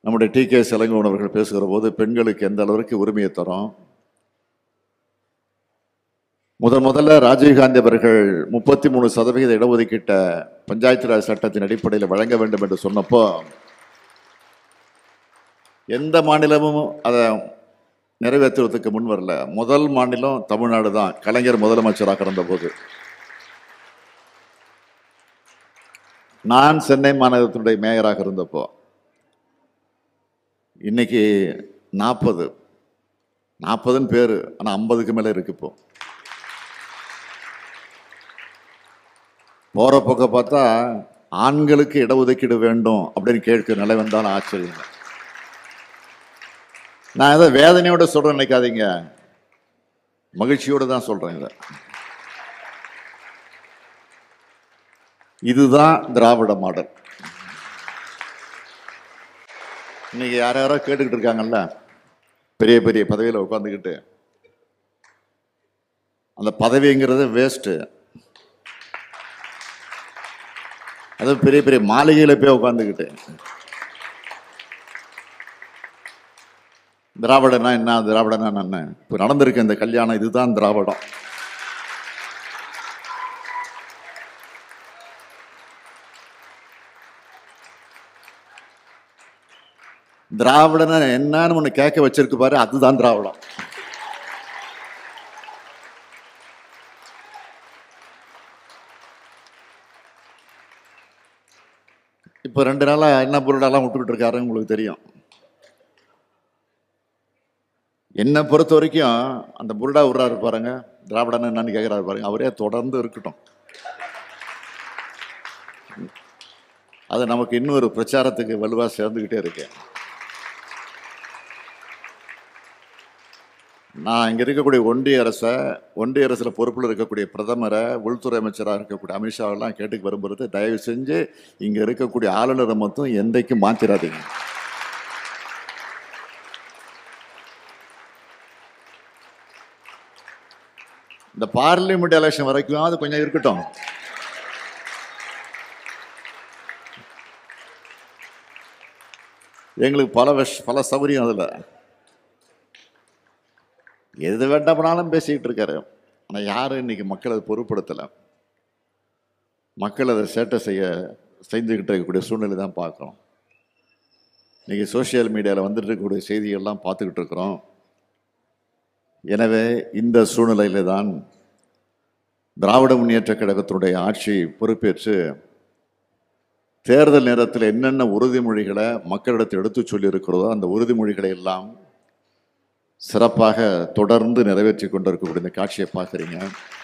நம்முடைய D K செலங்கோன் அவர்கள் பேசுகிற போது பெண்களுக்கு எந்த அளவிற்கு உரிமையை தரோம் முதன் முதல்ல ராஜீவ்காந்தி அவர்கள் முப்பத்தி மூணு சதவிகித இடஒதுக்கீட்டை பஞ்சாயத்து ராஜ் சட்டத்தின் அடிப்படையில் வழங்க வேண்டும் என்று சொன்னப்போ எந்த மாநிலமும் அதை நிறைவேற்றுவதற்கு முன் வரல முதல் மாநிலம் தமிழ்நாடு தான் கலைஞர் முதலமைச்சராக இருந்தபோது நான் சென்னை மாநகரத்தினுடைய மேயராக இருந்தப்போ இன்னைக்கு நாற்பது நாற்பதுன்னு பேர் ஆனால் ஐம்பதுக்கு மேலே இருக்கு இப்போ போகிற பக்கம் பார்த்தா ஆண்களுக்கு இடஒதுக்கீடு வேண்டும் அப்படின்னு கேட்கிற நிலை வந்தாலும் ஆச்சரியம் இல்லை. நான் ஏதோ வேதனையோட சொல்றேன் நினைக்காதீங்க மகிழ்ச்சியோட தான் சொல்றேன் இதை இதுதான் திராவிட மாடல் இன்னைக்கு யார் யாரோ கேட்டுக்கிட்டு இருக்காங்கல்ல பெரிய பெரிய பதவியில் உட்காந்துக்கிட்டு அந்த பதவிங்கிறது வேஸ்ட்டு அது பெரிய பெரிய மாளிகையில் போய் உட்காந்துக்கிட்டு திராவிடனா என்ன திராவிடனா என்ன இப்போ நடந்திருக்க இந்த கல்யாணம் இதுதான் திராவிடம் திராவிடனா என்னன்னு ஒன்று கேட்க வச்சிருக்கு பாரு அதுதான் திராவிடம் இப்போ ரெண்டு நாளாக என்ன பொருளெல்லாம் விட்டுக்கிட்டு இருக்காருன்னு உங்களுக்கு தெரியும் என்னை பொறுத்த வரைக்கும் அந்த புருடா விட்றாரு பாருங்க திராவிடன் என்னன்னு கேட்குறாரு பாருங்க அவரே தொடர்ந்து இருக்கட்டும் அது நமக்கு இன்னொரு பிரச்சாரத்துக்கு வலுவாக சேர்ந்துக்கிட்டே இருக்கேன் நான் இங்கே இருக்கக்கூடிய ஒன்றிய அரசை ஒன்றிய அரசில் பொறுப்பில் இருக்கக்கூடிய பிரதமரை உள்துறை அமைச்சராக இருக்கக்கூடிய அமித்ஷாவெல்லாம் கேட்டுக்கு வரும்போது தயவு செஞ்சு இங்கே இருக்கக்கூடிய ஆளுநரை மட்டும் எந்தைக்கும் மாற்றிடாதீங்க இந்த பார்லிமெண்ட் எலெக்ஷன் வரைக்கும் அது கொஞ்சம் இருக்கட்டும் எங்களுக்கு பல விஷ பல சௌகரியம் அதில் எது வேண்டாம்னாலும் பேசிக்கிட்டு இருக்காரு ஆனால் யாரும் இன்னைக்கு மக்கள் அதை பொருட்படுத்தலை மக்கள் அதை சேட்டை செய்ய செய்துக்கிட்டு இருக்கக்கூடிய சூழ்நிலை தான் பார்க்குறோம் இன்னைக்கு சோஷியல் மீடியாவில் வந்துட்டு இருக்கக்கூடிய செய்திகள்லாம் பார்த்துக்கிட்டு இருக்கிறோம் எனவே இந்த சூழ்நிலையில தான் திராவிட முன்னேற்ற கழகத்தினுடைய ஆட்சி பொறுப்பேற்று தேர்தல் நேரத்தில் என்னென்ன உறுதிமொழிகளை மக்களிடத்தில் எடுத்து சொல்லியிருக்கிறதோ அந்த உறுதிமொழிகளை எல்லாம் சிறப்பாக தொடர்ந்து நிறைவேற்றி கொண்டிருக்கக்கூடிய இந்த காட்சியை பார்க்குறீங்க